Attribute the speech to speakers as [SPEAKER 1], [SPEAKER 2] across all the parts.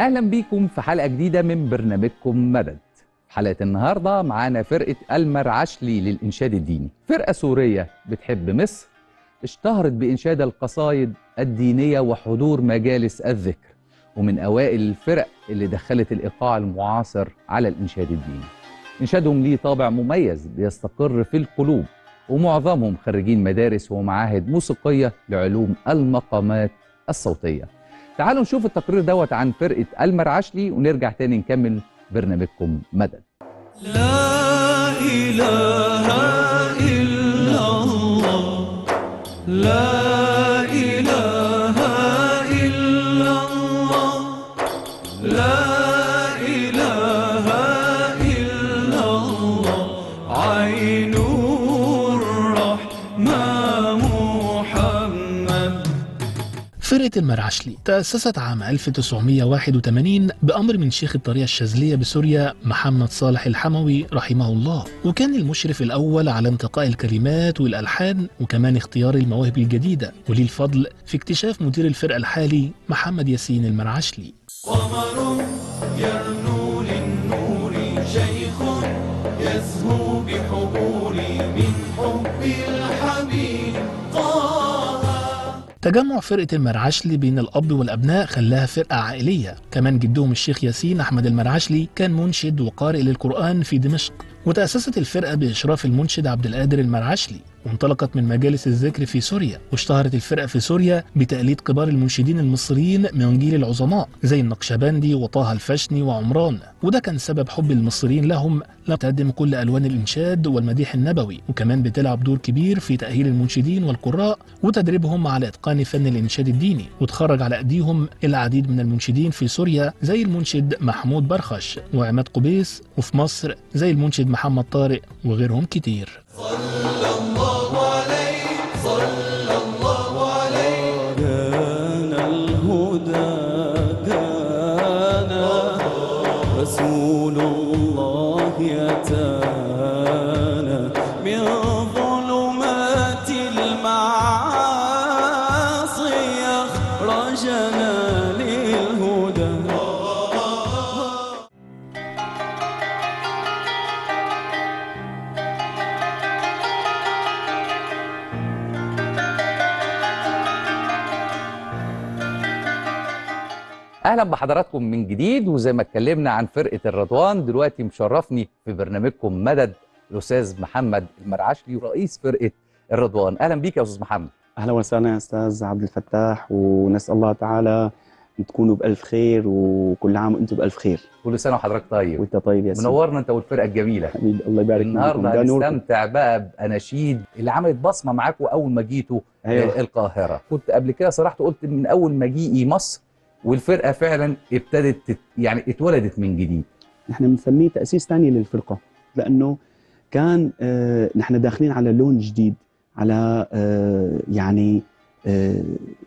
[SPEAKER 1] اهلا بيكم في حلقه جديده من برنامجكم مدد حلقه النهارده معانا فرقه المرعشلي للانشاد الديني فرقه سوريه بتحب مصر اشتهرت بانشاد القصايد الدينيه وحضور مجالس الذكر ومن اوائل الفرق اللي دخلت الايقاع المعاصر على الانشاد الديني انشادهم ليه طابع مميز بيستقر في القلوب ومعظمهم خريجين مدارس ومعاهد موسيقيه لعلوم المقامات الصوتيه تعالوا نشوف التقرير دوت عن فرقة المرعشلي ونرجع تاني نكمل برنامجكم مدد
[SPEAKER 2] لا إله إلا الله لا إله إلا الله لا إله إلا الله عين الرحمة محمد
[SPEAKER 3] فرقة المرعشلي تأسست عام 1981 بأمر من شيخ الطريقة الشاذلية بسوريا محمد صالح الحموي رحمه الله وكان المشرف الأول على انتقاء الكلمات والألحان وكمان اختيار المواهب الجديدة وليه الفضل في اكتشاف مدير الفرقة الحالي محمد ياسين المرعشلي
[SPEAKER 2] قمر يرنو للنور شيخ يزهو بحبوري من حب الحبيب طه
[SPEAKER 3] تجمع فرقة المرعشلي بين الأب والأبناء خلاها فرقة عائلية كمان جدهم الشيخ ياسين أحمد المرعشلي كان منشد وقارئ للقرآن في دمشق وتأسست الفرقة بإشراف المنشد عبد القادر المرعشلي وانطلقت من مجالس الذكر في سوريا واشتهرت الفرقة في سوريا بتقليد كبار المنشدين المصريين من جيل العظماء زي النقشبندي وطه الفشني وعمران وده كان سبب حب المصريين لهم لم تقدم كل ألوان الإنشاد والمديح النبوي وكمان بتلعب دور كبير في تأهيل المنشدين والقراء وتدريبهم على إتقان فن الإنشاد الديني وتخرج على أيديهم العديد من المنشدين في سوريا زي المنشد محمود برخش وعماد قبيس وفي مصر زي المنشد محمد طارق وغيرهم كتير
[SPEAKER 2] كان الهدى كان رسول الله يتانا من ظلمات المعاصي أخرجنا للهدى
[SPEAKER 1] اهلا بحضراتكم من جديد وزي ما اتكلمنا عن فرقة الرضوان دلوقتي مشرفني في برنامجكم مدد الاستاذ محمد المرعشلي رئيس فرقة الرضوان اهلا بيك يا استاذ محمد
[SPEAKER 4] اهلا وسهلا يا استاذ عبد الفتاح ونسال الله تعالى ان تكونوا بالف خير وكل عام وانتم بالف خير
[SPEAKER 1] كل سنه وحضرتك طيب
[SPEAKER 4] وانت طيب يا سيدي
[SPEAKER 1] منورنا انت والفرقه الجميله
[SPEAKER 4] حبيبي الله يبارك فيكم
[SPEAKER 1] النهارده
[SPEAKER 4] ده نوركم.
[SPEAKER 1] هنستمتع بقى باناشيد اللي عملت بصمه معاكم اول ما جيتوا
[SPEAKER 4] ايوه
[SPEAKER 1] آه، القاهره كنت قبل كده صرحت قلت من اول مجيئي مصر والفرقه فعلا ابتدت تت... يعني اتولدت من جديد
[SPEAKER 4] نحن بنسميه تاسيس ثاني للفرقه لانه كان آه نحن داخلين على لون جديد على آه يعني آه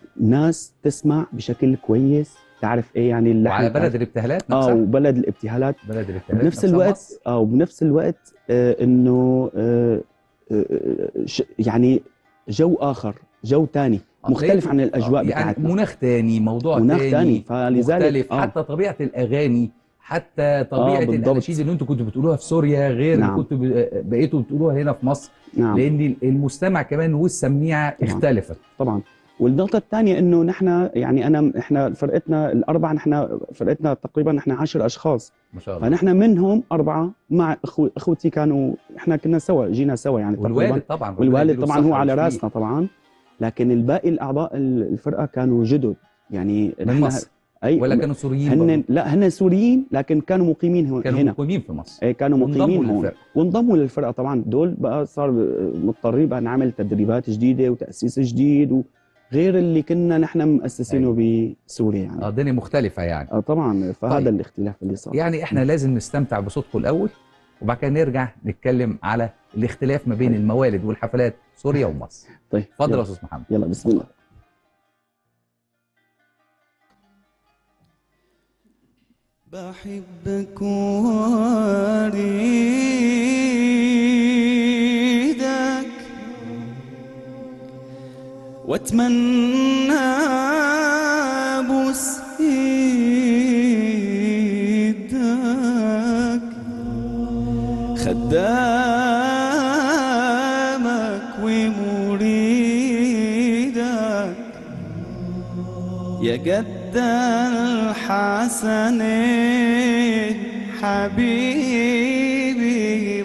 [SPEAKER 4] ناس تسمع بشكل كويس تعرف ايه يعني اللحن
[SPEAKER 1] وعلى بلد الابتهالات
[SPEAKER 4] اه
[SPEAKER 1] نفسها
[SPEAKER 4] وبلد الابتهالات
[SPEAKER 1] بلد الابتهالات
[SPEAKER 4] بنفس
[SPEAKER 1] نفسها
[SPEAKER 4] الوقت
[SPEAKER 1] مصر.
[SPEAKER 4] اه وبنفس الوقت آه انه آه آه آه، ش- يعني جو اخر جو تاني
[SPEAKER 1] آه،
[SPEAKER 4] مختلف
[SPEAKER 1] زي-
[SPEAKER 4] عن الاجواء
[SPEAKER 1] آه، يعني
[SPEAKER 4] بتاعتنا
[SPEAKER 1] مناخ تاني موضوع
[SPEAKER 4] مناخ
[SPEAKER 1] تاني,
[SPEAKER 4] تاني فلذلك
[SPEAKER 1] مختلف
[SPEAKER 4] آه.
[SPEAKER 1] حتى طبيعه الاغاني حتى طبيعه
[SPEAKER 4] بالضبط.
[SPEAKER 1] الاناشيد اللي انتوا كنتوا بتقولوها في سوريا غير
[SPEAKER 4] نعم.
[SPEAKER 1] اللي كنتوا ب- بقيتوا بتقولوها هنا في مصر
[SPEAKER 4] نعم
[SPEAKER 1] لان المستمع كمان والسميعه
[SPEAKER 4] طبعاً.
[SPEAKER 1] اختلفت
[SPEAKER 4] طبعا والنقطة الثانية انه نحن يعني انا احنا فرقتنا الاربعة نحن فرقتنا تقريبا نحن عشر اشخاص
[SPEAKER 1] ما شاء الله
[SPEAKER 4] فنحن منهم اربعة مع اخو اخوتي كانوا احنا كنا سوا جينا سوا يعني
[SPEAKER 1] والوالد
[SPEAKER 4] تقريبا
[SPEAKER 1] طبعا ربنا
[SPEAKER 4] والوالد
[SPEAKER 1] يديله
[SPEAKER 4] طبعا هو
[SPEAKER 1] الصحة
[SPEAKER 4] على
[SPEAKER 1] والشفاء.
[SPEAKER 4] راسنا طبعا لكن الباقي الاعضاء الفرقة كانوا جدد يعني
[SPEAKER 1] من
[SPEAKER 4] نحن
[SPEAKER 1] مصر
[SPEAKER 4] اي
[SPEAKER 1] ولا كانوا سوريين
[SPEAKER 4] هن
[SPEAKER 1] برضه؟
[SPEAKER 4] لا هن سوريين لكن كانوا مقيمين هون
[SPEAKER 1] كانوا
[SPEAKER 4] هنا
[SPEAKER 1] مقيمين في مصر
[SPEAKER 4] ايه كانوا
[SPEAKER 1] وانضموا
[SPEAKER 4] مقيمين هون
[SPEAKER 1] للفرقة.
[SPEAKER 4] وانضموا للفرقه طبعا دول بقى صار مضطرين بقى نعمل تدريبات جديده وتاسيس جديد وغير اللي كنا نحن مؤسسينه بسوريا يعني
[SPEAKER 1] اه الدنيا مختلفه يعني
[SPEAKER 4] آه طبعا فهذا
[SPEAKER 1] طيب.
[SPEAKER 4] الاختلاف اللي صار
[SPEAKER 1] يعني احنا لازم نستمتع بصوتكم الاول وبعد كده نرجع نتكلم على الاختلاف ما بين الموالد والحفلات سوريا ومصر
[SPEAKER 4] طيب
[SPEAKER 1] اتفضل يا
[SPEAKER 4] يلا,
[SPEAKER 1] استاذ محمد
[SPEAKER 4] يلا بسم الله
[SPEAKER 2] بحبك واريدك واتمنى ابوس ايدك خدامك ومريدك يا جد الحسنين حبيبي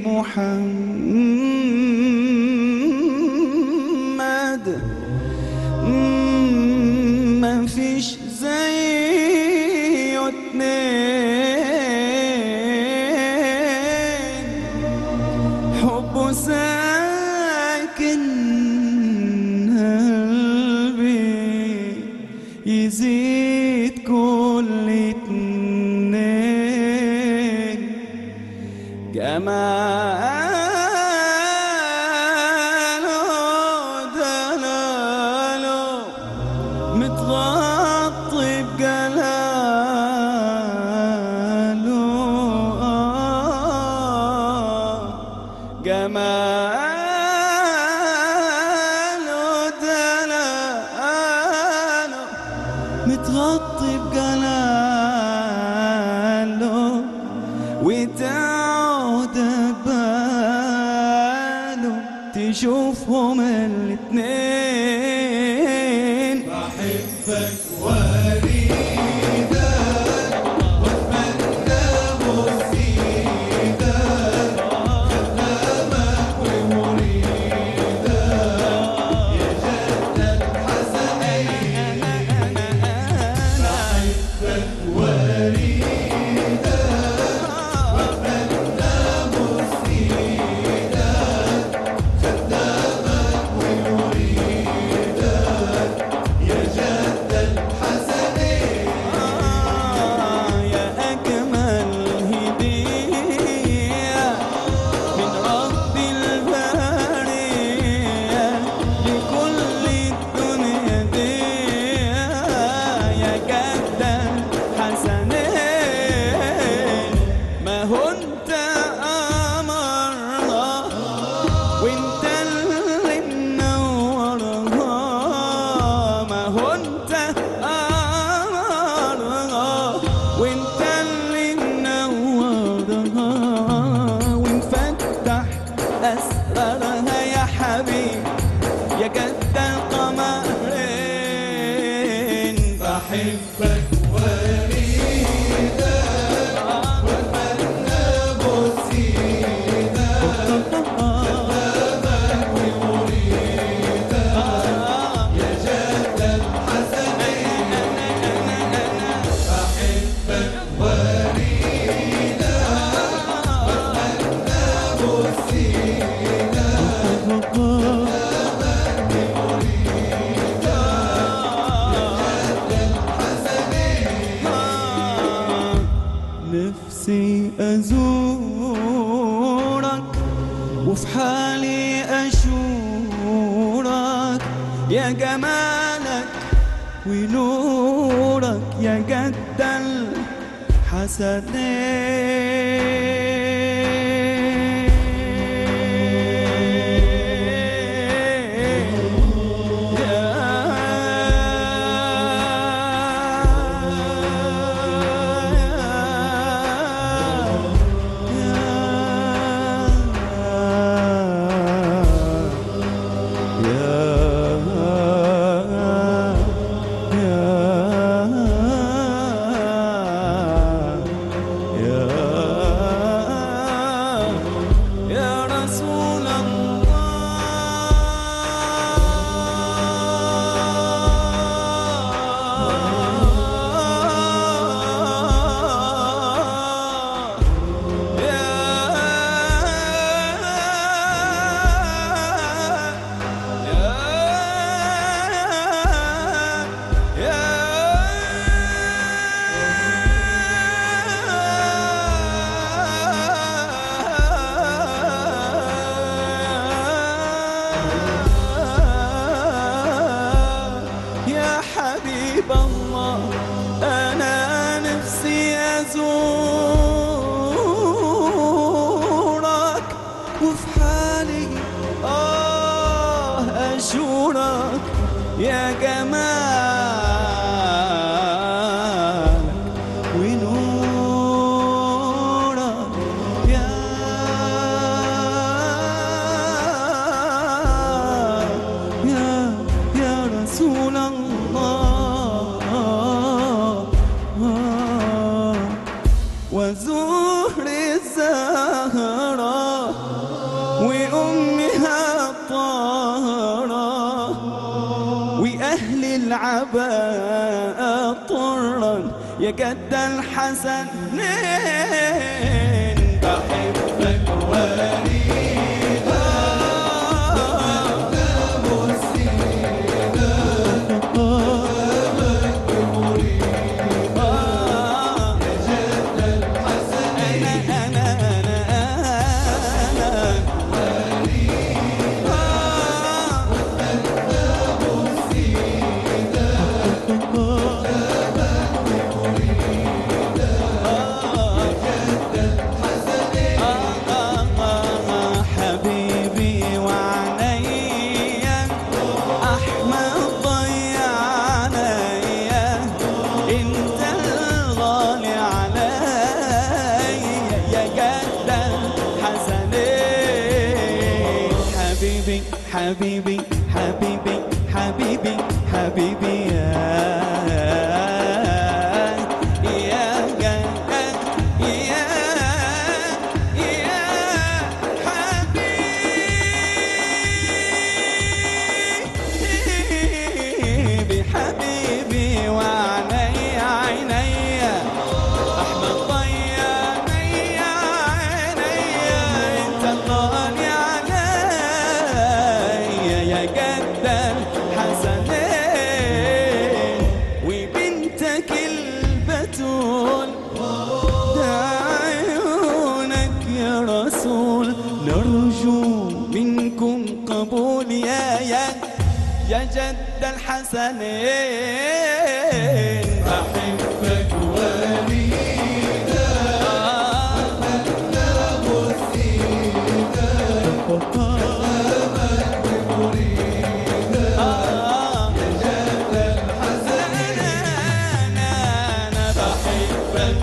[SPEAKER 2] محمد ما فيش زيه اتنين حبه ساكن قلبي يزيد كل اتنين جماله دلاله متغطي بجلاله آه جماله دلاله متغطي بجلاله وتعود باله تشوفهم الاتنين بحبك يا أجمل هدية من رب البرية لكل الدنيا دي يا جد الحسنين ما هو انت أمرنا وانت اللي منورها ما هو انت أمرها وانت اللي منورها ونفتح أسرارها يا حبيب يا جد القمرين بحبك نفسي أزورك وفي حالي أشورك يا جمالك ونورك يا جد الحسنين يا العباء طرا يا قد الحسنين بحبك وليدا أنا أنا أنا حبيبي وعنيا أحمد ضيع عليا انت الغالي عليا يا جد الحسنين حبيبي حبيبي حبيبي حبيبي حبيبي يا يا جد يا يا حبيبي حبيبي وعيني عيني احمد ضياني عيني انت الغالي علي يا جد الحسنين وبنتك البتول ده عيونك يا رسول نرجو منكم قبول يا يا يا جد الحسنين بحبك وليدا أنا بحبك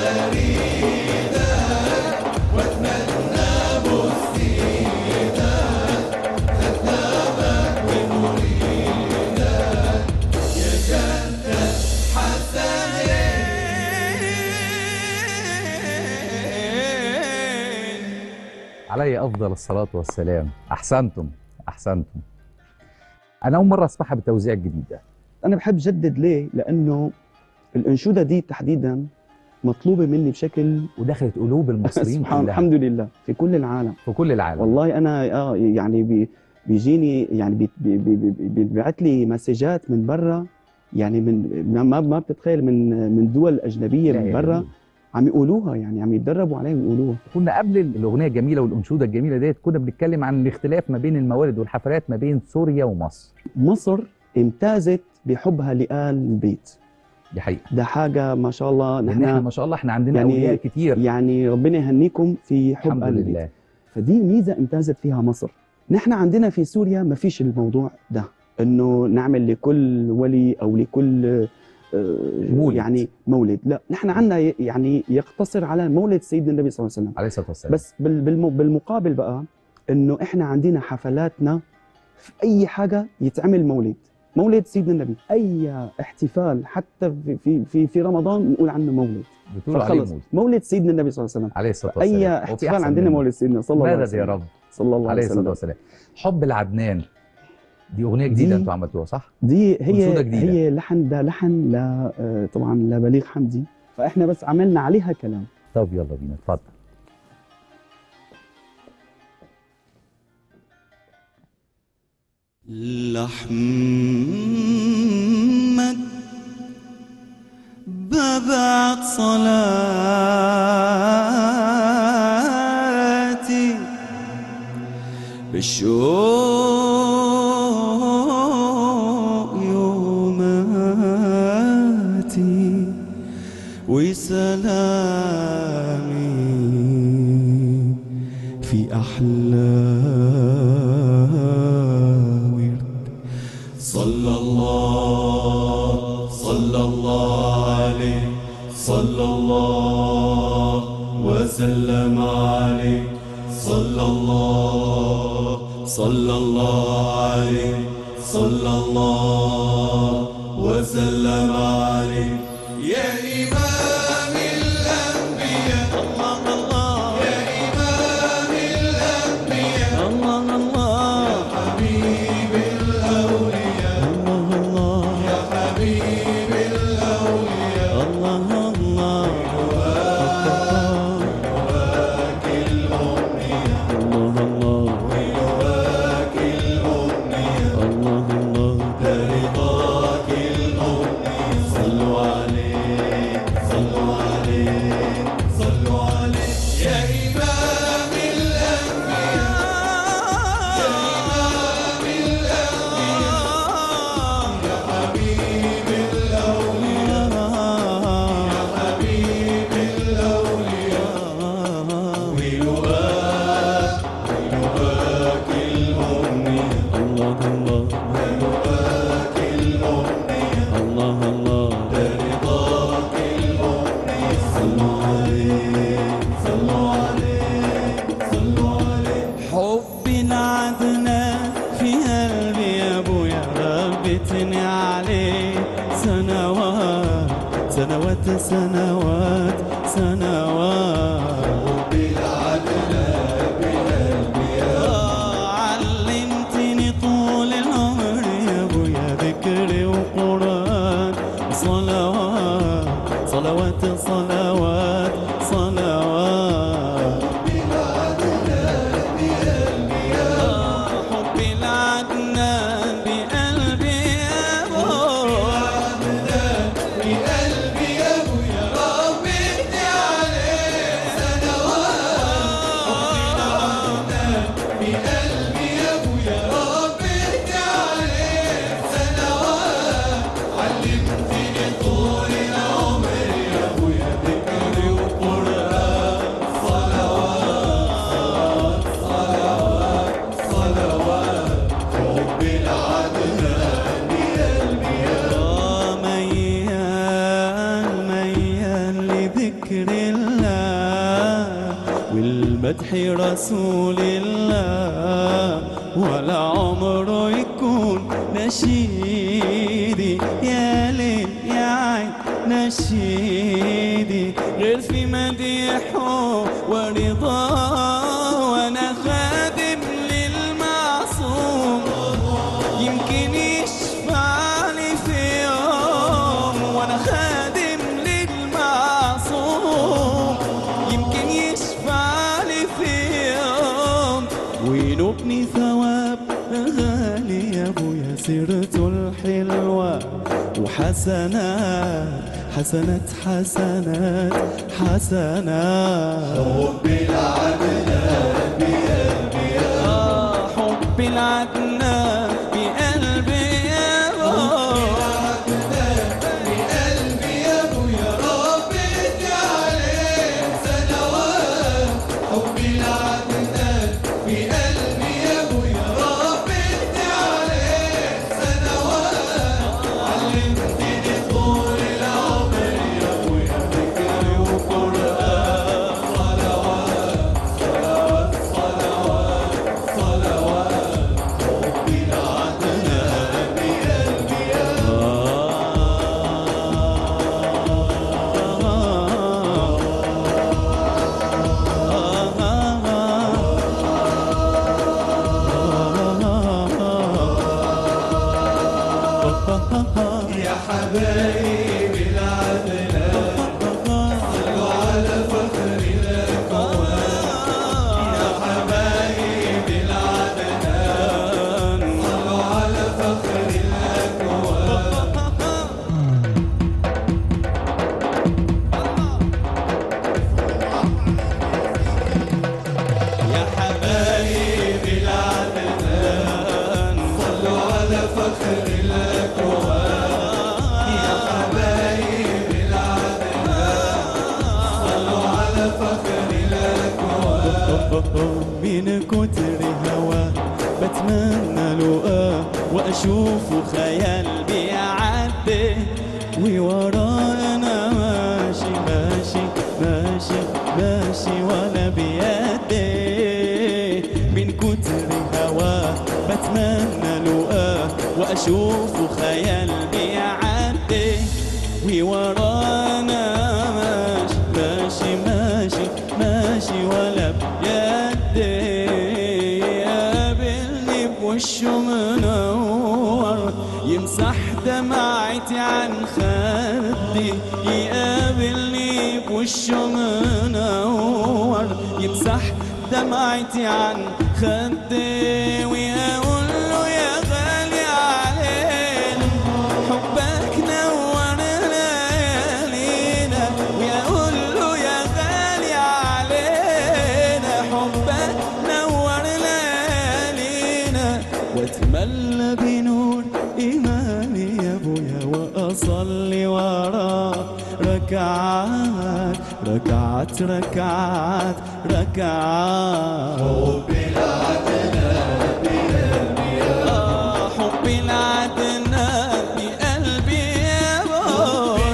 [SPEAKER 1] علي افضل الصلاه والسلام احسنتم احسنتم انا اول مره اسمعها بالتوزيع الجديد ده
[SPEAKER 4] انا بحب جدد ليه لانه الانشوده دي تحديدا مطلوبه مني بشكل
[SPEAKER 1] ودخلت قلوب المصريين
[SPEAKER 4] سبحان
[SPEAKER 1] كلها
[SPEAKER 4] الحمد لله في كل العالم
[SPEAKER 1] في كل العالم
[SPEAKER 4] والله انا اه يعني بي بيجيني يعني بي- بي- بي- بي- بيبعت لي مسجات من برا يعني من ما ما بتتخيل من من دول اجنبيه
[SPEAKER 1] لا
[SPEAKER 4] من
[SPEAKER 1] يا
[SPEAKER 4] برا
[SPEAKER 1] جميل.
[SPEAKER 4] عم يقولوها يعني عم يتدربوا عليها ويقولوها
[SPEAKER 1] كنا قبل الاغنيه الجميله والانشوده الجميله ديت كنا بنتكلم عن الاختلاف ما بين الموالد والحفلات ما بين سوريا ومصر
[SPEAKER 4] مصر امتازت بحبها لآل البيت
[SPEAKER 1] دي حقيقه
[SPEAKER 4] ده حاجه ما شاء الله
[SPEAKER 1] لان احنا
[SPEAKER 4] نحن
[SPEAKER 1] ما شاء الله احنا عندنا
[SPEAKER 4] يعني-
[SPEAKER 1] اولياء كتير
[SPEAKER 4] يعني ربنا يهنيكم في حب
[SPEAKER 1] الحمد
[SPEAKER 4] آل البيت
[SPEAKER 1] لله
[SPEAKER 4] فدي ميزه امتازت فيها مصر نحن عندنا في سوريا ما فيش الموضوع ده انه نعمل لكل ولي او لكل آه،
[SPEAKER 1] مولد.
[SPEAKER 4] يعني مولد لا نحن عندنا ي- يعني يقتصر على مولد سيدنا النبي صلى الله عليه وسلم
[SPEAKER 1] عليه الصلاه والسلام
[SPEAKER 4] بس بال- بالم- بالمقابل بقى انه احنا عندنا حفلاتنا في اي حاجه يتعمل مولد مولد سيدنا النبي اي احتفال حتى في في في, في رمضان نقول عنه مولد
[SPEAKER 1] بتقولوا عليه
[SPEAKER 4] فخلص
[SPEAKER 1] مولد
[SPEAKER 4] مولد سيدنا النبي صلى الله عليه وسلم
[SPEAKER 1] عليه الصلاه والسلام
[SPEAKER 4] اي
[SPEAKER 1] هو في
[SPEAKER 4] احتفال
[SPEAKER 1] أحسن
[SPEAKER 4] عندنا
[SPEAKER 1] منه؟
[SPEAKER 4] مولد سيدنا صلى الله عليه
[SPEAKER 1] مدد
[SPEAKER 4] وسلم
[SPEAKER 1] يا رب
[SPEAKER 4] صلى الله عليه
[SPEAKER 1] عليه الصلاه
[SPEAKER 4] وسلم
[SPEAKER 1] والسلام حب العدنان دي اغنيه جديده
[SPEAKER 4] دي-
[SPEAKER 1] انتوا عملتوها صح؟
[SPEAKER 4] دي
[SPEAKER 1] أنشودة
[SPEAKER 4] هي
[SPEAKER 1] جديدة.
[SPEAKER 4] هي لحن ده لحن ل آه، طبعا لبليغ حمدي فاحنا بس عملنا عليها كلام
[SPEAKER 1] طب يلا بينا اتفضل
[SPEAKER 2] لحمد ببعت صلاتي بالشوق يوماتي وسلامي في أحلى ورد صلى الله صلى الله عليه صلى الله وسلم عليه صلى الله صلى الله عليه صلى الله وسلم عليه يا إمام الأنبياء الله الله يا إمام الأنبياء الله الله يا حبيب الأولياء الله الله يا هيلؤاك هيلؤاك الأمنية الله الله هيلؤاك الأمنية الله الله ده رضاك الأمنية صلوا عليه صلوا عليه صلوا عليه حبي العدنان في قلبي يا ابويا ربتني عليه سنوات سنوات سنوات سنوات علمتني طول العمر يا ابويا ذكر وقران صلوات صلوات صلوات صلوات حبي العدنان بقلبي يا ابويا بقلبي يا ابويا ربي اهدي عليه سنوات بقلبي يا ابويا ربي اهدي عليه سنوات علمتني طول العمر يا ابويا ذكري وقران صلوات صلوات صلوات حب العدنان بقلبي يا ميال ميال لذكر الله والمدح رسول الله ولا عمره يكون نشيدي يا ليل يا عين نشيدي غير في مديحه ورضاه وانا خادم للمعصوم يمكن يشفع لي في يوم وانا خادم للمعصوم يمكن يشفع لي في يوم وينوبني ثواب غالي يا ابويا سيرته الحلوه وحسنات حسنات حسنات حسنات حب العدنان بقلبي يا حب العدنان بقلبي يا بقلبي يا ابويا ربي اهدي عليه سنوات حب العدنان بقلبي يا ابويا ربي اهدي عليه سنوات علمتني طول العمر يا ابويا ذكري وقران صلوات صلوات صلوات صلوات حب العدنان بقلبي يا يا حبايبي العدنان صلوا على فخر الأكوان يا حبايبي العدنان صلوا على فخر الأكوان يا حبايبي العدنان صلوا على فخر الأكوان يا حبايبي العدنان صلوا على فخر الأكوان من كتر هوا بتمنى لقاه وأشوفه خيال بيعدي وورانا ماشي ماشي ماشي ماشي ولا بيدي من كتر هواه بتمنى لقاه واشوفه خيال بيعدي وورانا ماشي ماشي ماشي ماشي ولا بيدي قابلني بوشه منور يمسح دمعتي عن خدي يقابلني بوشه منور يمسح دمعتي عن خدي ويقول له يا غالي علينا حبك نور ليالينا ويقول له يا غالي علينا حبك نور ليالينا واتملى بنور ايماني يا ابويا واصلي وراه ركعات ركعات ركعات ركعات حبي العدنان حبي العدنان بقلبي يا ابوي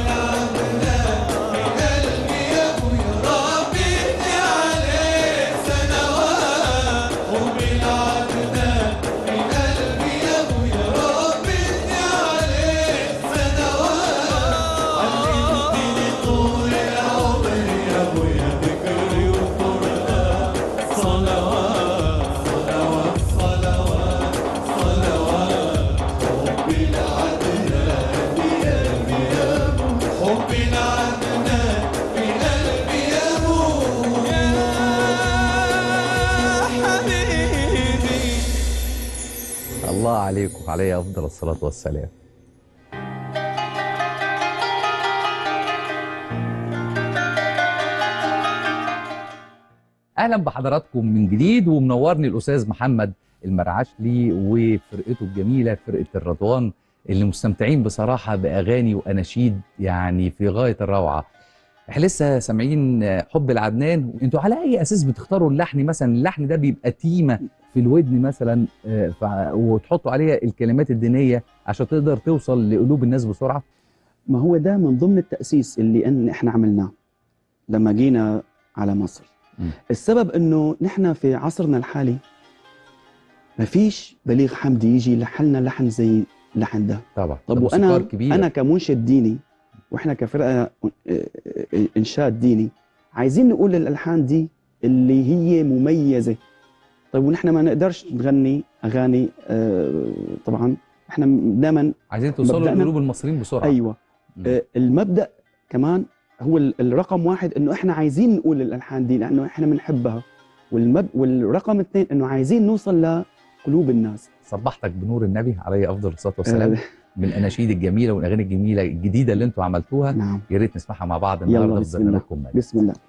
[SPEAKER 2] حبيبي
[SPEAKER 1] الله عليكم وعليه افضل الصلاه والسلام اهلا بحضراتكم من جديد ومنورني الاستاذ محمد المرعشلي وفرقته الجميله فرقه الرضوان اللي مستمتعين بصراحه باغاني واناشيد يعني في غايه الروعه احنا لسه سامعين حب العدنان انتوا على اي اساس بتختاروا اللحن مثلا اللحن ده بيبقى تيمه في الودن مثلا آه، ف- وتحطوا عليها الكلمات الدينيه عشان تقدر توصل لقلوب الناس بسرعه
[SPEAKER 4] ما هو ده من ضمن التأسيس اللي إن إحنا عملناه لما جينا على مصر
[SPEAKER 1] مم.
[SPEAKER 4] السبب إنه نحن في عصرنا الحالي ما فيش بليغ حمدي يجي يلحلنا لحن زي اللحن ده
[SPEAKER 1] طبعا
[SPEAKER 4] طب
[SPEAKER 1] ده
[SPEAKER 4] وأنا
[SPEAKER 1] موسيقار كبير
[SPEAKER 4] أنا كمنشد ديني وإحنا كفرقة آه، آه، إنشاد ديني عايزين نقول الألحان دي اللي هي مميزة طيب ونحن ما نقدرش نغني أغاني آه، طبعا إحنا دائما
[SPEAKER 1] عايزين توصلوا
[SPEAKER 4] مبدأنا-
[SPEAKER 1] لقلوب المصريين بسرعه
[SPEAKER 4] أيوه
[SPEAKER 1] مم.
[SPEAKER 4] آه، المبدا كمان هو ال- الرقم واحد انه احنا عايزين نقول الالحان دي لانه احنا بنحبها والمب... والرقم اثنين انه عايزين نوصل لقلوب الناس
[SPEAKER 1] صبحتك بنور النبي عليه افضل الصلاه والسلام
[SPEAKER 4] آه،
[SPEAKER 1] من الاناشيد الجميله والاغاني الجميله الجديده اللي انتوا عملتوها
[SPEAKER 4] نعم
[SPEAKER 1] يا ريت نسمعها مع بعض
[SPEAKER 4] يلا
[SPEAKER 1] النهارده في
[SPEAKER 4] بسم الله.
[SPEAKER 1] برنامجكم مجد.
[SPEAKER 4] بسم الله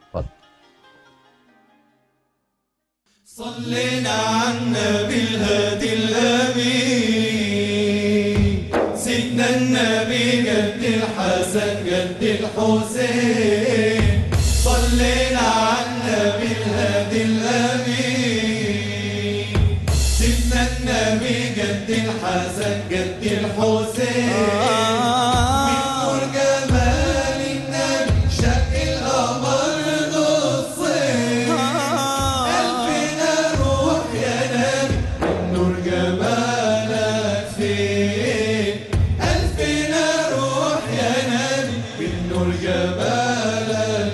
[SPEAKER 2] صلينا على النبي الهادي الامين سيدنا النبي قد الحسن قد الحسين صلينا على النبي الهادي الامين سيدنا النبي قد الحسن قد الحسين من نور جمال النبي شق القمر نصين قلبنا روح يا نبي نور جمالك فين قلبنا روح يا نبي نور جمالك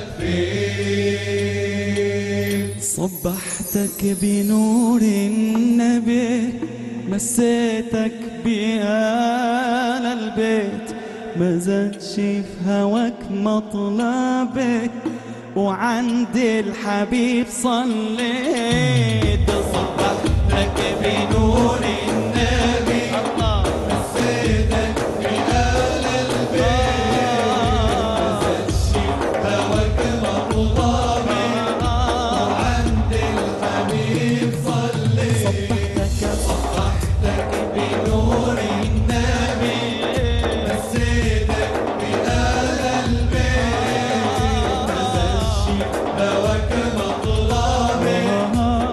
[SPEAKER 2] فين صبحتك بنور النبي مسيتك بآل البيت ما زادش في هواك مطلبك وعند الحبيب صليت صبحتك بنور النبي مسيتك بآل البيت ما زادش في هواك مطلبك وعند الحبيب صليت صبحتك صبحتك بنور النبي مسيتك بآل البيت ما زادش هواك مطلبك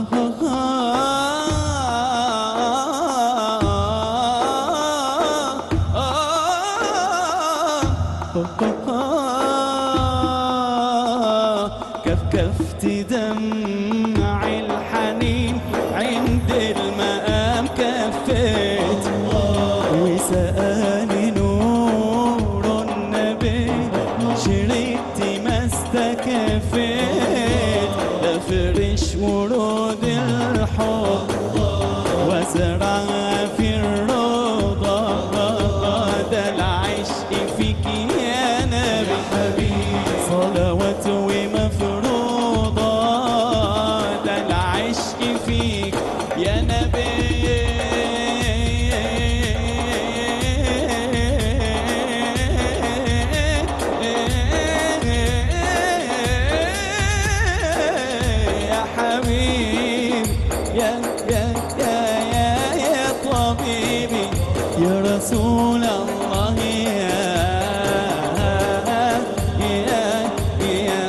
[SPEAKER 2] كفكفت دمع الحنين عند المقام كفيت وسألني نور النبي شربت ما استكفيت لفرش ورود الحب وازرع في الروضة ده العشق فيك يا نبي حبيبي صلوات ومفروضة ده العشق فيك يا نبي يا حبيب يا يا يا يا يا طبيبي يا رسول الله يا يا يا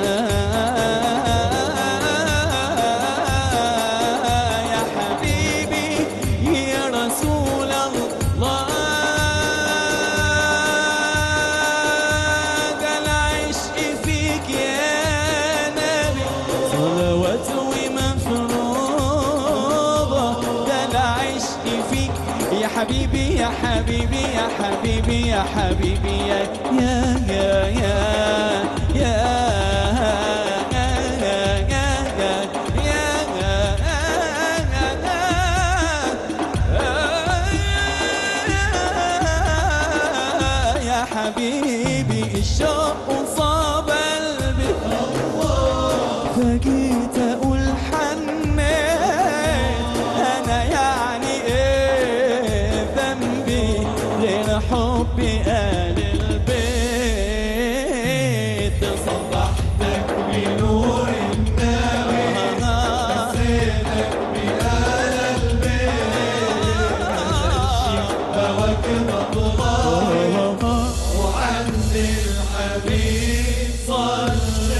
[SPEAKER 2] يا حبيبي يا رسول الله ده العشق فيك يا نبي صلوات ومفروضة ده العشق فيك يا حبيبي يا حبيبي يا حبيبي يا حبيبي يا يا يا يا يا يا حبيبي الشوق صاب قلبي فجيت اقول حنيت انا يعني ايه ذنبي غير حبي اهل البيت صبحتك بنور النبي نسيتك بأهل البيت بواكب الله وعند الحبيب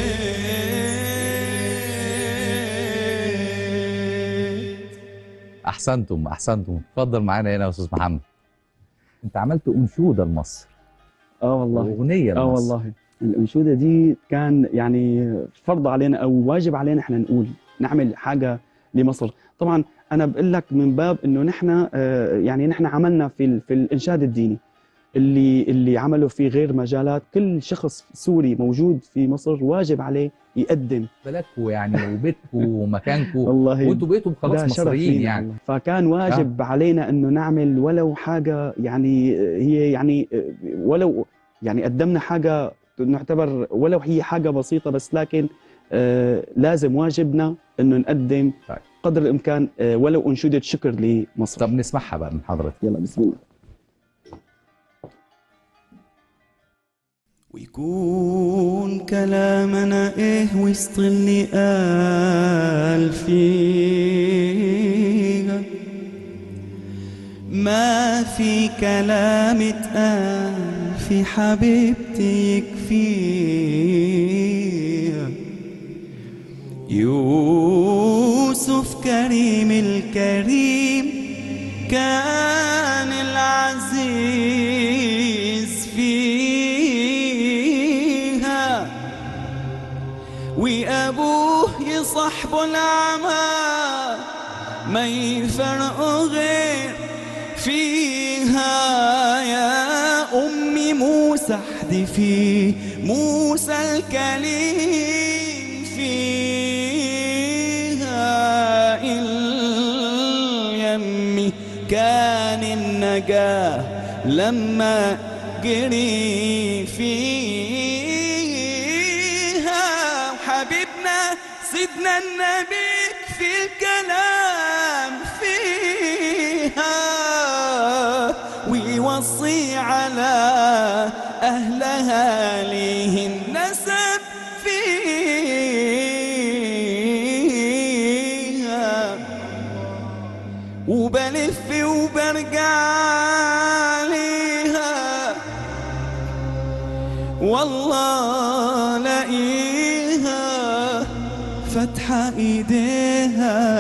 [SPEAKER 2] صليت
[SPEAKER 1] احسنتم احسنتم اتفضل معانا هنا يا استاذ محمد انت عملت انشوده لمصر
[SPEAKER 4] اه والله
[SPEAKER 1] اغنيه لمصر
[SPEAKER 4] اه والله الانشوده دي كان يعني فرض علينا او واجب علينا احنا نقول نعمل حاجه لمصر طبعا انا بقول لك من باب انه نحن آه، يعني نحن عملنا في ال- في الانشاد الديني اللي اللي عمله في غير مجالات كل شخص سوري موجود في مصر واجب عليه يقدم
[SPEAKER 1] بلدكم يعني وبيتكم ومكانكم
[SPEAKER 4] والله
[SPEAKER 1] وانتوا بقيتوا خلاص
[SPEAKER 4] ده شرف
[SPEAKER 1] مصريين
[SPEAKER 4] لينا
[SPEAKER 1] يعني
[SPEAKER 4] والله. فكان واجب علينا انه نعمل ولو حاجه يعني هي يعني ولو يعني قدمنا حاجه نعتبر ولو هي حاجه بسيطه بس لكن آه لازم واجبنا انه نقدم
[SPEAKER 1] طيب.
[SPEAKER 4] قدر الامكان آه ولو انشوده شكر لمصر
[SPEAKER 1] طب نسمعها بقى من حضرتك
[SPEAKER 4] يلا بسم الله
[SPEAKER 2] ويكون كلامنا ايه وسط اللي قال فيها ما في كلام اتقال في حبيبتي يكفيها يوسف كريم الكريم كان العزيز فيها وأبوه يصحب الأعمى ما يفرقوا غير فيها يا أمي موسى احدفي موسى الكليم فيها اليمي كان النجاة لما جري فيها وحبيبنا سيدنا النبي في الكلام فيها ويوصي على أهلها ليه النسب فيها وبلف وبرجع ليها والله لاقيها فاتحة ايديها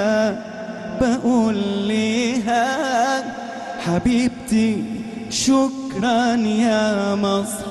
[SPEAKER 2] بقول ليها حبيبتي شكرا يا مصر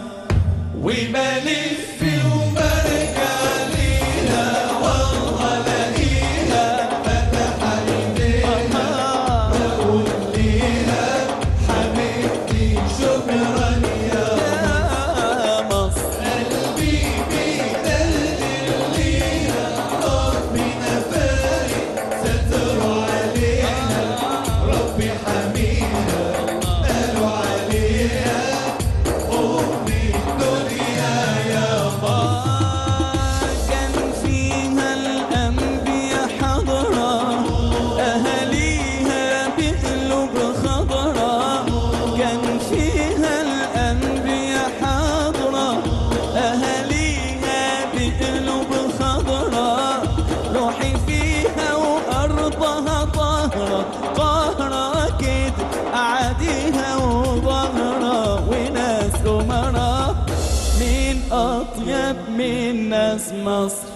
[SPEAKER 2] وبلف وبرجع ليها والله لاقيها فتح ايديها بقول ليها حبيبتي شكرا يا مصر قلبي بيدلدل ليها ربنا فارق ستر عليها ربي حميها قالوا عليها أم الدنيا يا مصر كان فيها الأنبياء حضرة أهاليها بقلوب خضرة كان فيها الأنبياء حضرة أهاليها بقلوب خضرة روحي فيها وأرضها طهرة طهرة كده أعاديها وظهرة وناس أمراء من أطيب من ناس مصر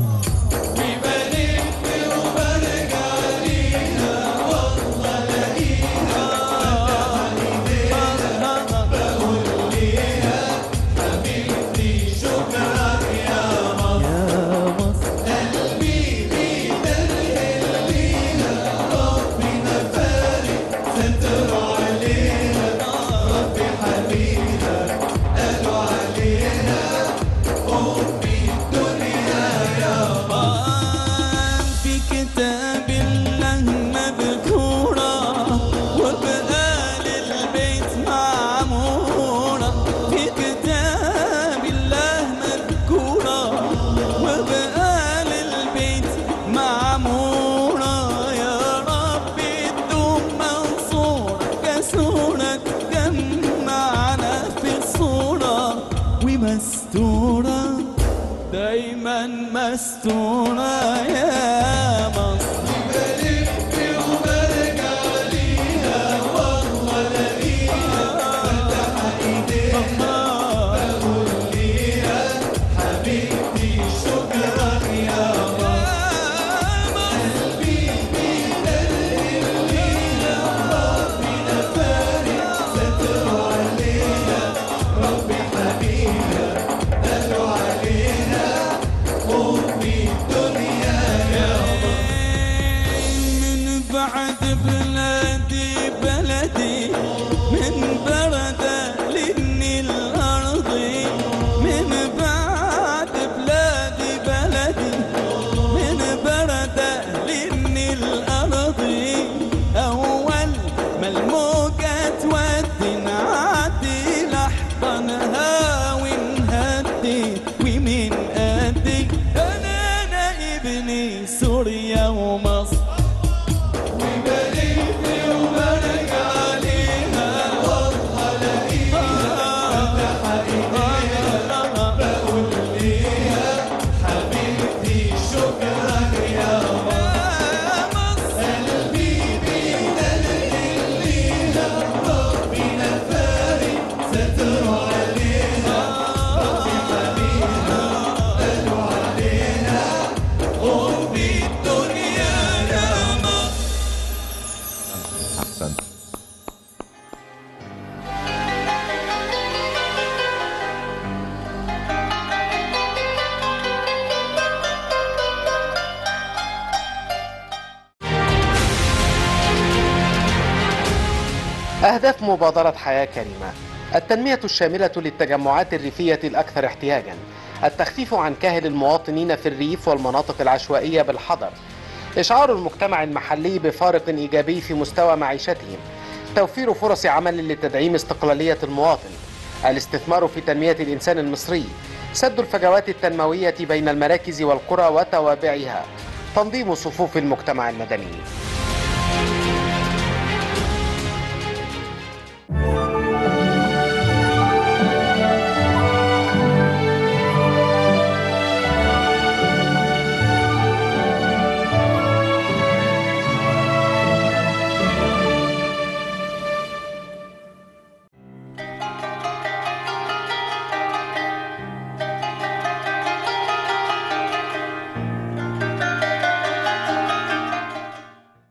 [SPEAKER 2] ببلف وبرجع ليها والله لاقيها بقول ليها حبيبتي شكرا يا مصر قلبي بيدلدل ليها ربنا فارق ستر عليها ربي حبيبها قالوا عليها أم الدنيا يا مصر في كتاب الله مذكورة وبآل البيت معمورة في كتاب الله مذكورة وبآل البيت معمورة يا رب تدوم منصورة كسورة جمعنا في الصورة ومستورة دايما مستورة يا مصر بلف وبرجع ليها والله لاقيها فتح ايديها بقول ليها حبيبتي شكرا يا مصر قلبي بيدلل ليها ربنا فارق ستر عليها ربي حبيبها قالوا عليها أم الدنيا يا من بعد بلادي بلدي من بردة للنيل الأرضي من بعد بلادي بلدي من بردة للنيل الأرضي أول ما الموجة تودي نعدي لحظة نهاوي نهدي ومن قدي أنا أنا ابني سوريا ومصر وبلف وبرجع ليها والله لاقيها فتح ايديها بقول ليها حبيبتي شكرا يا مصر قلبي بيدلدل ليها ربنا فارق ستر عليها ربي حبيبها قالوا عليها أم الدنيا يا مصر
[SPEAKER 1] احسنت
[SPEAKER 5] أهداف مبادرة حياة كريمة التنمية الشاملة للتجمعات الريفية الأكثر احتياجا التخفيف عن كاهل المواطنين في الريف والمناطق العشوائية بالحضر إشعار المجتمع المحلي بفارق إيجابي في مستوى معيشتهم توفير فرص عمل لتدعيم استقلالية المواطن الاستثمار في تنمية الإنسان المصري سد الفجوات التنموية بين المراكز والقرى وتوابعها تنظيم صفوف المجتمع المدني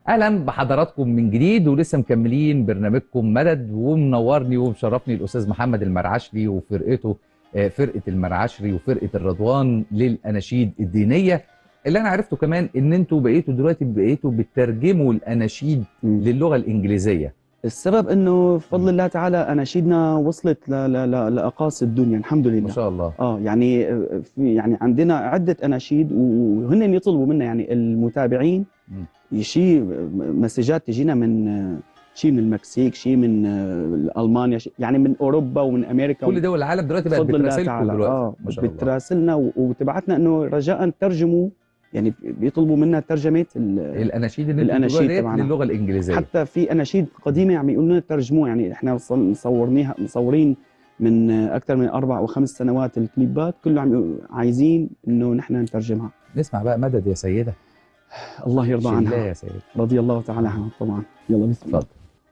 [SPEAKER 1] اهلا بحضراتكم من جديد ولسه مكملين برنامجكم مدد ومنورني ومشرفني الاستاذ محمد المرعشلي وفرقته آه، فرقه المرعشري وفرقه الرضوان للاناشيد الدينيه اللي انا عرفته كمان ان انتوا بقيتوا دلوقتي بقيتوا بترجموا الاناشيد
[SPEAKER 4] مم.
[SPEAKER 1] للغه الانجليزيه
[SPEAKER 4] السبب انه بفضل الله تعالى اناشيدنا وصلت ل- ل- ل- لاقاصي الدنيا الحمد
[SPEAKER 1] ما
[SPEAKER 4] لله
[SPEAKER 1] شاء الله
[SPEAKER 4] اه يعني آه، في يعني عندنا عده اناشيد وهن يطلبوا منا يعني المتابعين
[SPEAKER 1] مم.
[SPEAKER 4] شيء مسجات تجينا من آه، شيء من المكسيك شيء من آه، المانيا شيء يعني من اوروبا ومن امريكا
[SPEAKER 1] كل دول العالم دلوقتي بقت
[SPEAKER 4] بفضل الله
[SPEAKER 1] بتراسلكم
[SPEAKER 4] تعالى
[SPEAKER 1] دلوقتي
[SPEAKER 4] اه
[SPEAKER 1] ما شاء الله
[SPEAKER 4] بتراسلنا و- وبتبعتنا انه رجاء ترجموا يعني بيطلبوا منا ترجمه ال-
[SPEAKER 1] الاناشيد اللي انتوا
[SPEAKER 4] الأناشيد
[SPEAKER 1] بتقولوها ديت
[SPEAKER 4] تبعنا.
[SPEAKER 1] للغه الانجليزيه
[SPEAKER 4] حتى في اناشيد قديمه عم يقولوا لنا ترجموها يعني احنا وصل- مصورنيها مصورين من اكثر من اربع او خمس سنوات الكليبات كله عم يقول- عايزين انه نحن نترجمها
[SPEAKER 1] نسمع بقى مدد يا سيده
[SPEAKER 4] الله يرضى
[SPEAKER 1] شلاه
[SPEAKER 4] عنها
[SPEAKER 1] يا سيده
[SPEAKER 4] رضي الله تعالى عنها طبعا يلا بسم الله
[SPEAKER 1] اتفضل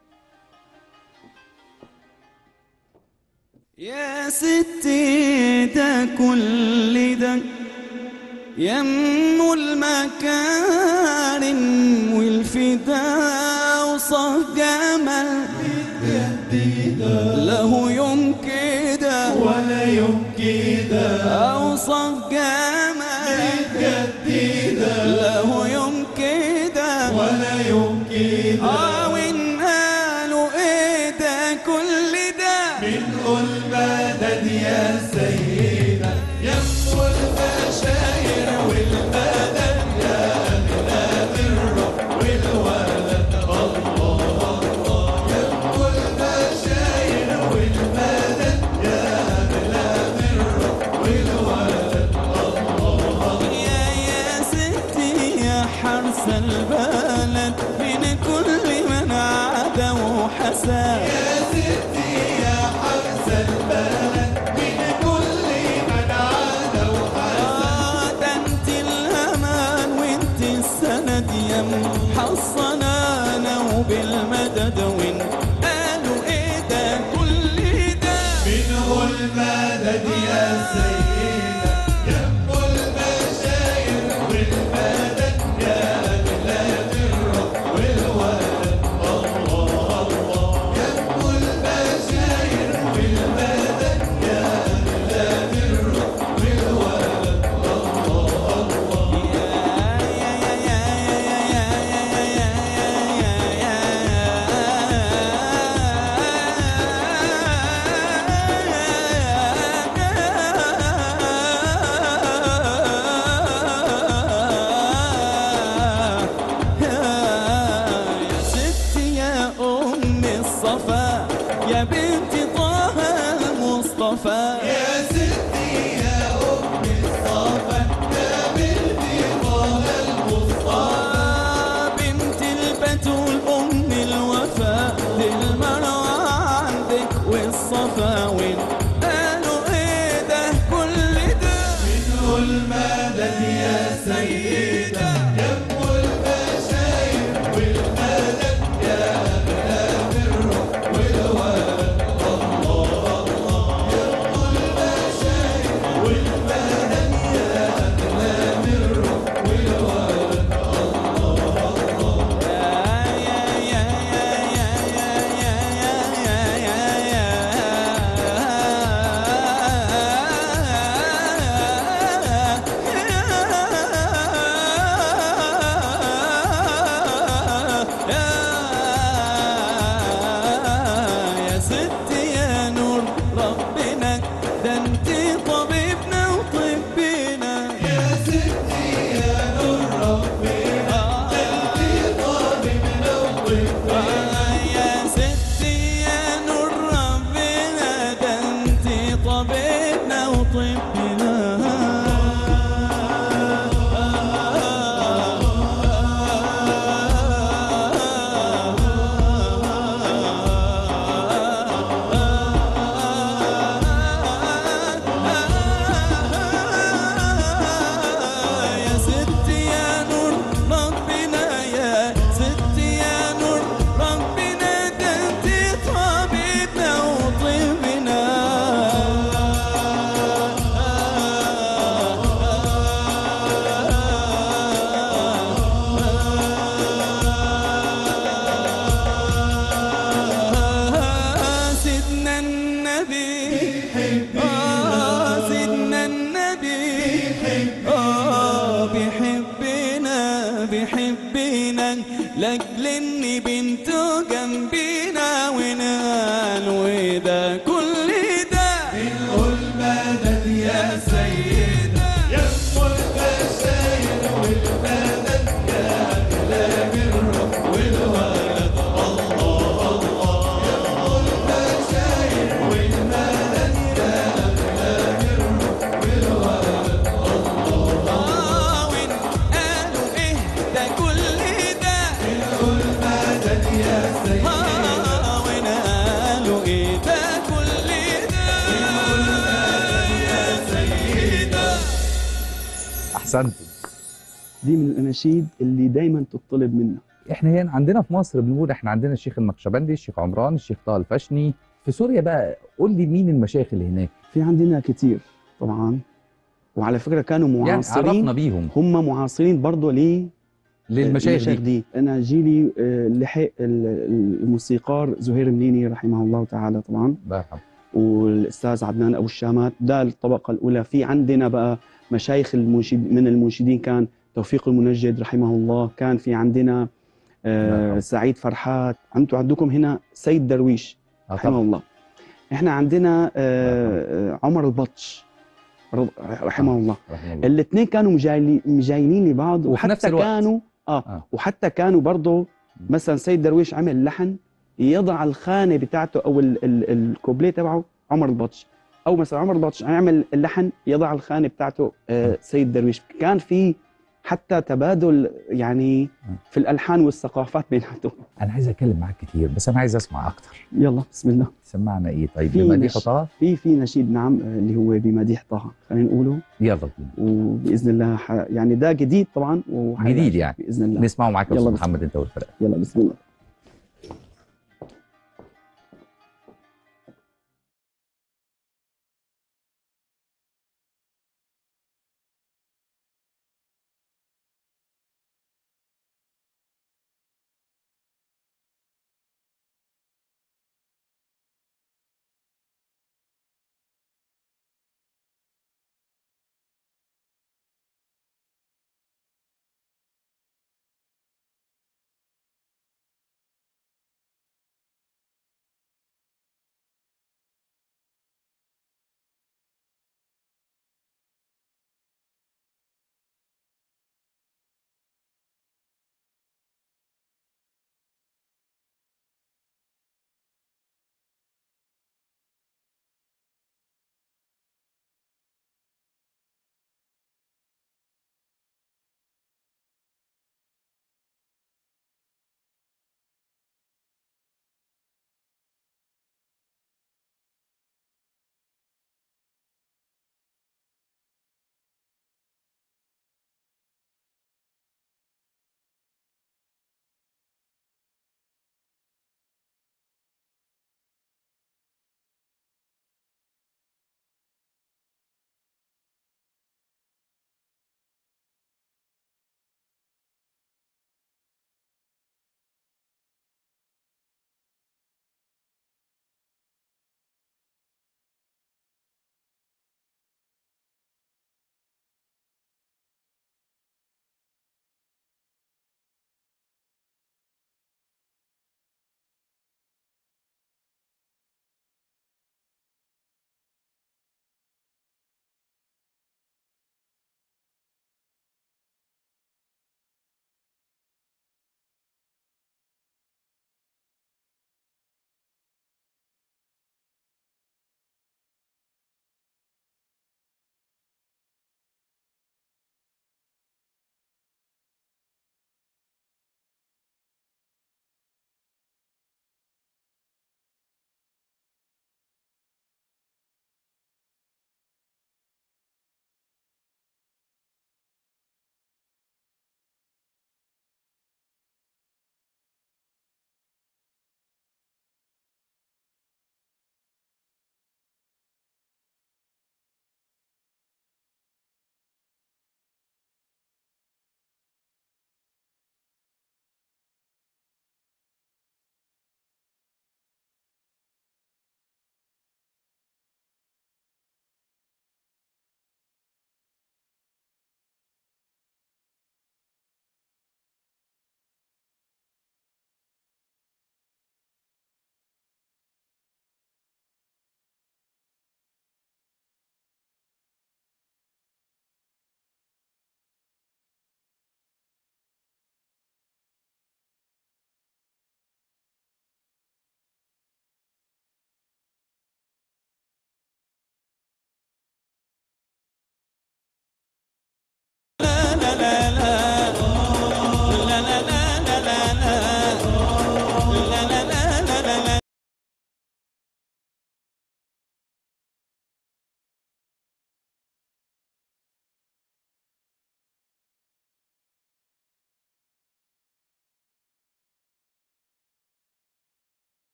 [SPEAKER 2] يا ستي ده كل ده يم المكارم والفداء وصه جمل له يوم كده ولا يوم كده أوصف جمل له يوم كده ولا يوم كده اه وإن قالوا ايه ده كل ده يا يا ستي يا حرس البلد من كل من عدا وحسد يا ستي يا حرس البلد من كل من عدا وحسد ده انت الامان وانت السند يا محصنانا وبالمدد وين قالوا ايه ده كل ده منه المدد يا يا ستي يا أم الصفا يا بنت طه المصطفى يا ستي يا أم الصفا يا بنت طه المصطفى بنت البتول أم الوفا للمروة عندك والصفا وين قالوا ايه ده كل ده منه المدد يا سيدة يا ستي يا نور ربنا ده انت طبيبنا وطبنا يا ستي يا نور ربنا ده انت طبيبنا وطبنا يا ستي يا نور ربنا ده انت طبيبنا وطبنا يا ستي يا نور ربنا يا ستي يا نور لاجل ان بنته جنبينا ونال وده كل ده بنقول مدد يا سيدة يا ام البشاير والمدد يا اغلى من الروح والولد الله الله يا ام البشاير والمدد يا اغلى من الروح والولد الله وين قالوا ايه ده كل ده بنقول مدد يا سيدة وين قالوا ايه ده كل ده بنقول مدد يا سيدة
[SPEAKER 1] احسنتم
[SPEAKER 4] دي من الاناشيد اللي دايما تطلب منا
[SPEAKER 1] احنا هنا عندنا في مصر بنقول احنا عندنا الشيخ النقشبندي الشيخ عمران الشيخ طه الفشني في سوريا بقى قول لي مين المشايخ اللي هناك
[SPEAKER 4] في عندنا كتير طبعا وعلى فكره كانوا
[SPEAKER 1] يعني
[SPEAKER 4] معاصرين
[SPEAKER 1] عرفنا بيهم
[SPEAKER 4] هم معاصرين برضه ليه
[SPEAKER 1] للمشايخ دي
[SPEAKER 4] دي انا جيلي آه، لحق ال- الموسيقار زهير منيني رحمه الله تعالى طبعا
[SPEAKER 1] الله يرحمه
[SPEAKER 4] والاستاذ عدنان ابو الشامات ده الطبقه الاولى في عندنا بقى مشايخ المنشد من المنشدين كان توفيق المنجد رحمه الله كان في عندنا
[SPEAKER 1] الله
[SPEAKER 4] آه
[SPEAKER 1] يرحمه.
[SPEAKER 4] سعيد فرحات انتم عندكم هنا سيد درويش
[SPEAKER 1] آه
[SPEAKER 4] رحمه
[SPEAKER 1] طبعا.
[SPEAKER 4] الله احنا عندنا آه آه، عمر البطش رض- رحمه الله
[SPEAKER 1] رحمه الله
[SPEAKER 4] الاثنين كانوا مجايلي- مجايلين لبعض
[SPEAKER 1] وفي
[SPEAKER 4] وحتى
[SPEAKER 1] نفس الوقت.
[SPEAKER 4] كانوا آه,
[SPEAKER 1] آه.
[SPEAKER 4] وحتى كانوا برضه مثلا سيد درويش عمل لحن يضع الخانه بتاعته او ال ال الكوبليه تبعه عمر البطش او مثلا عمر البطش يعمل اللحن يضع الخانه بتاعته آه سيد درويش كان في حتى تبادل يعني في الالحان والثقافات بيناتهم
[SPEAKER 1] انا عايز اتكلم معاك كتير بس انا عايز اسمع اكتر
[SPEAKER 4] يلا بسم الله
[SPEAKER 1] سمعنا ايه طيب
[SPEAKER 4] في
[SPEAKER 1] بمديح
[SPEAKER 4] نش-
[SPEAKER 1] طه
[SPEAKER 4] في في نشيد نعم آه، اللي هو بمديح طه خلينا نقوله
[SPEAKER 1] يلا بينا
[SPEAKER 4] وباذن الله ح... يعني ده جديد طبعا وحيعجبك
[SPEAKER 1] جديد يعني.
[SPEAKER 4] باذن الله
[SPEAKER 1] نسمعه معاك يا
[SPEAKER 4] يلا
[SPEAKER 1] استاذ
[SPEAKER 4] بسم
[SPEAKER 1] محمد انت والفرقه
[SPEAKER 4] يلا بسم الله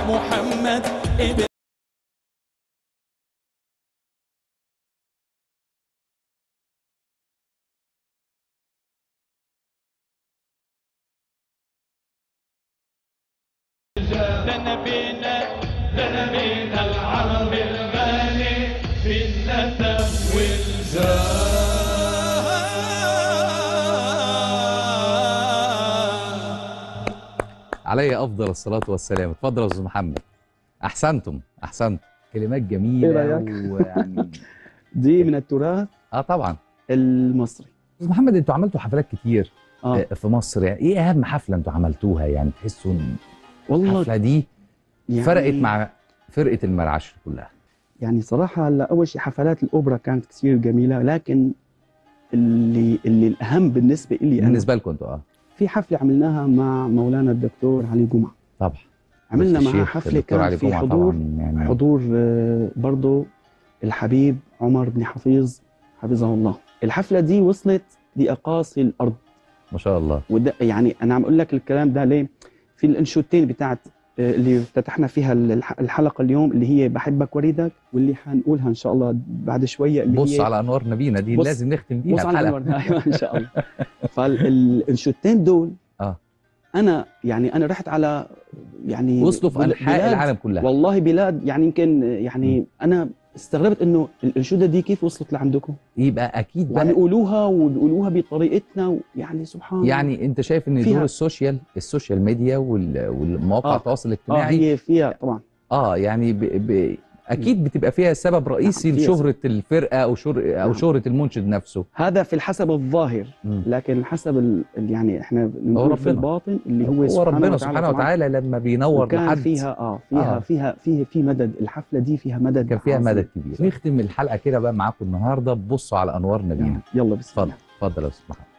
[SPEAKER 2] محمد ابن لنا بينا لنا بينا العرب الغالي في النسب والجاه
[SPEAKER 1] علي افضل الصلاه والسلام اتفضل يا استاذ محمد احسنتم احسنتم كلمات جميله
[SPEAKER 4] إيه رأيك؟
[SPEAKER 1] ويعني
[SPEAKER 4] دي من التراث
[SPEAKER 1] اه طبعا
[SPEAKER 4] المصري
[SPEAKER 1] استاذ محمد انتوا عملتوا حفلات كتير
[SPEAKER 4] اه
[SPEAKER 1] آه، في مصر يعني ايه اهم حفله انتوا عملتوها يعني تحسوا ان
[SPEAKER 4] والله
[SPEAKER 1] الحفله دي
[SPEAKER 4] يعني
[SPEAKER 1] فرقت مع فرقه المرعش كلها
[SPEAKER 4] يعني صراحة هلا أول شيء حفلات الأوبرا كانت كثير جميلة لكن اللي اللي الأهم بالنسبة لي أنا
[SPEAKER 1] بالنسبه لكم انتوا اه
[SPEAKER 4] في حفلة عملناها مع مولانا الدكتور علي جمعة
[SPEAKER 1] طبعا
[SPEAKER 4] عملنا
[SPEAKER 1] بس
[SPEAKER 4] معاه
[SPEAKER 1] الشيخ
[SPEAKER 4] حفلة
[SPEAKER 1] الدكتور
[SPEAKER 4] كان
[SPEAKER 1] علي
[SPEAKER 4] في
[SPEAKER 1] جمعة
[SPEAKER 4] حضور
[SPEAKER 1] طبعاً يعني
[SPEAKER 4] حضور آه، برضه الحبيب عمر بن حفيظ حفظه الله الحفلة دي وصلت لأقاصي الأرض
[SPEAKER 1] ما شاء الله
[SPEAKER 4] وده يعني أنا عم أقول لك الكلام ده ليه في الانشوتين بتاعت آه، اللي افتتحنا فيها الح- الحلقة اليوم اللي هي بحبك وريدك واللي حنقولها إن شاء الله بعد شوية اللي
[SPEAKER 1] بص
[SPEAKER 4] هي
[SPEAKER 1] على انوار نبينا دي
[SPEAKER 4] بص-
[SPEAKER 1] لازم نختم بيها
[SPEAKER 4] بص على
[SPEAKER 1] الحلقه
[SPEAKER 4] الأنوار ايوه ان شاء الله فالانشوتين دول
[SPEAKER 1] آه.
[SPEAKER 4] انا يعني انا رحت على يعني
[SPEAKER 1] وصلوا في
[SPEAKER 4] بل-
[SPEAKER 1] انحاء
[SPEAKER 4] بلاد-
[SPEAKER 1] العالم كلها
[SPEAKER 4] والله بلاد يعني يمكن يعني انا استغربت انه الانشوده دي كيف وصلت لعندكم
[SPEAKER 1] يبقى اكيد
[SPEAKER 4] وعم
[SPEAKER 1] بقى
[SPEAKER 4] يقولوها وبيقولوها بطريقتنا ويعني سبحان الله
[SPEAKER 1] يعني انت شايف ان
[SPEAKER 4] فيها-
[SPEAKER 1] دور السوشيال السوشيال ميديا وال- والمواقع
[SPEAKER 4] آه.
[SPEAKER 1] التواصل
[SPEAKER 4] اه
[SPEAKER 1] الاجتماعي
[SPEAKER 4] هي فيها طبعا
[SPEAKER 1] اه يعني ب... ب... اكيد بتبقى فيها سبب رئيسي
[SPEAKER 4] نعم، فيها
[SPEAKER 1] لشهره الفرقه او شهر او
[SPEAKER 4] نعم.
[SPEAKER 1] شهره المنشد نفسه
[SPEAKER 4] هذا في الحسب الظاهر
[SPEAKER 1] مم.
[SPEAKER 4] لكن حسب ال ال- يعني احنا
[SPEAKER 1] هو
[SPEAKER 4] بنقول في
[SPEAKER 1] ربنا.
[SPEAKER 4] الباطن اللي هو,
[SPEAKER 1] هو
[SPEAKER 4] سبحانه
[SPEAKER 1] ربنا
[SPEAKER 4] وتعالى
[SPEAKER 1] سبحانه
[SPEAKER 4] طبعاً.
[SPEAKER 1] وتعالى لما بينور
[SPEAKER 4] وكان
[SPEAKER 1] لحد
[SPEAKER 4] فيها اه فيها
[SPEAKER 1] آه.
[SPEAKER 4] فيها فيها في مدد الحفله دي فيها مدد
[SPEAKER 1] كان فيها
[SPEAKER 4] عظيم.
[SPEAKER 1] مدد كبير نختم الحلقه كده بقى معاكم النهارده بصوا على انوار نبينا
[SPEAKER 4] يلا بسم
[SPEAKER 1] اتفضل
[SPEAKER 4] الله
[SPEAKER 1] اتفضل يا استاذ محمد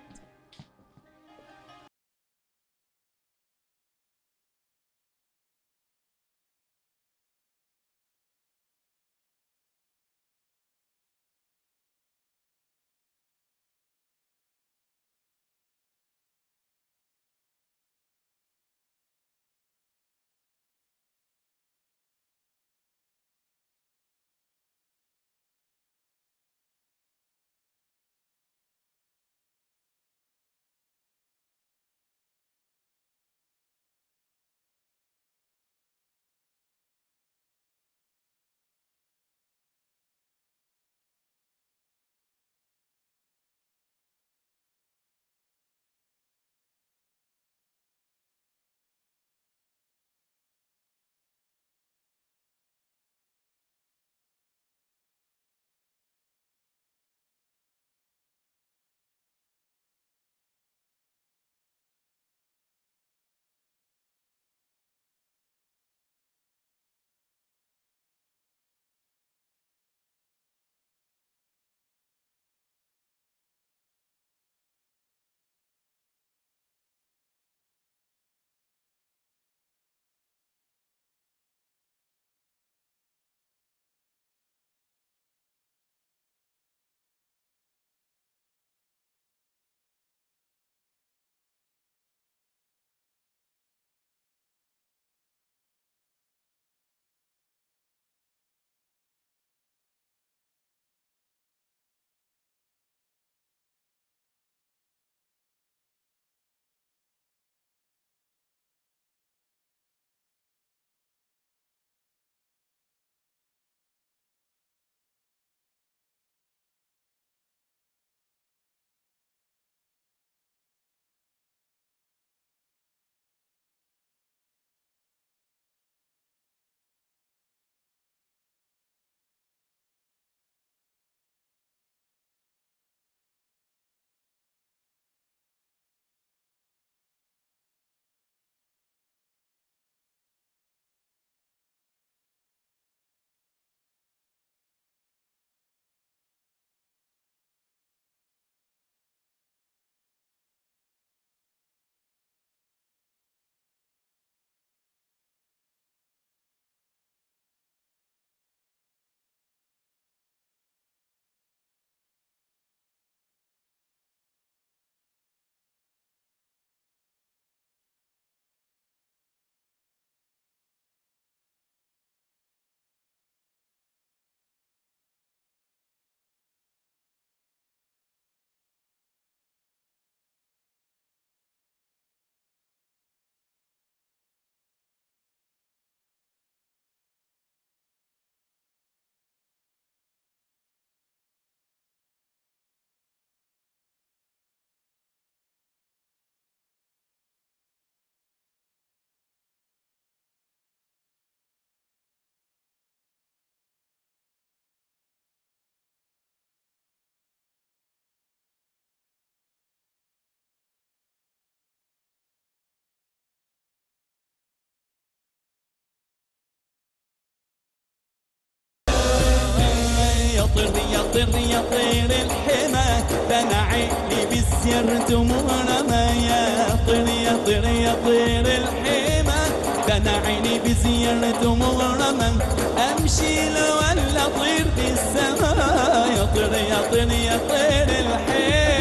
[SPEAKER 2] طير يا طير الحمى ده انا عيني بسيرت مرمى يا طير يا طير يا طير الحمى ده انا عيني بزيرت مرمى امشي لو ولا طير في السماء يا طير يا طير يا طير الحمى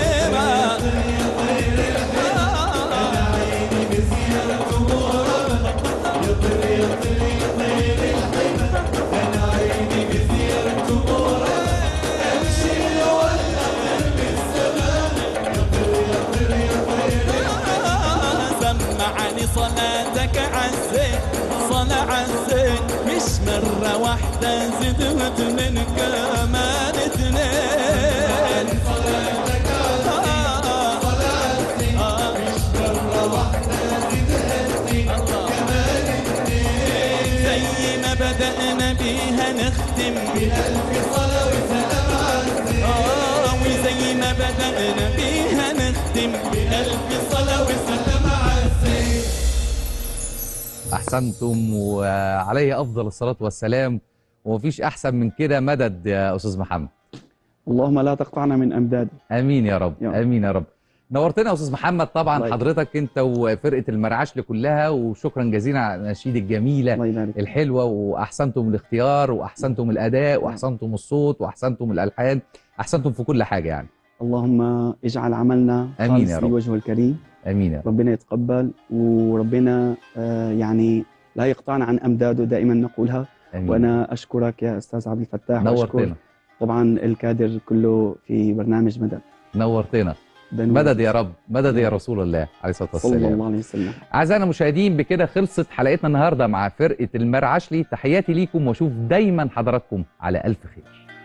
[SPEAKER 2] سمعني صلاتك عزين صلاة عزين مش مرة واحدة زدت من كمان اتنين صلاتك زي ما بدأنا بيها نختم بألف صلاة وسلام عزين آه وزي ما بدأنا بيها نختم بألف صلاة وسلام عزين
[SPEAKER 1] احسنتم وعليه افضل الصلاه والسلام ومفيش احسن من كده مدد يا استاذ محمد
[SPEAKER 4] اللهم لا تقطعنا من امدادي
[SPEAKER 1] امين يا رب
[SPEAKER 4] يا رب.
[SPEAKER 1] امين يا رب نورتنا يا استاذ محمد طبعا
[SPEAKER 4] الله يبارك.
[SPEAKER 1] حضرتك انت وفرقه المرعشل كلها وشكرا جزيلا على الاناشيد الجميله
[SPEAKER 4] الله يبارك
[SPEAKER 1] الحلوه واحسنتم الاختيار واحسنتم الاداء واحسنتم الصوت واحسنتم الالحان احسنتم في كل حاجه يعني
[SPEAKER 4] اللهم اجعل عملنا
[SPEAKER 1] آمين
[SPEAKER 4] خالص
[SPEAKER 1] يا رب.
[SPEAKER 4] لوجهه الكريم
[SPEAKER 1] امين يا رب
[SPEAKER 4] ربنا يتقبل وربنا آه، يعني لا يقطعنا عن امداده دائما نقولها
[SPEAKER 1] امين
[SPEAKER 4] وانا اشكرك يا استاذ عبد الفتاح
[SPEAKER 1] نورتنا
[SPEAKER 4] واشكر طبعا الكادر كله في برنامج مدد
[SPEAKER 1] نورتنا
[SPEAKER 4] بنور.
[SPEAKER 1] مدد يا رب مدد يا رسول الله عليه الصلاه
[SPEAKER 4] صلى
[SPEAKER 1] والسلام
[SPEAKER 4] الله عليه وسلم
[SPEAKER 1] أعزائنا المشاهدين بكده خلصت حلقتنا النهارده مع فرقة المرعشلي تحياتي ليكم واشوف دايما حضراتكم على ألف خير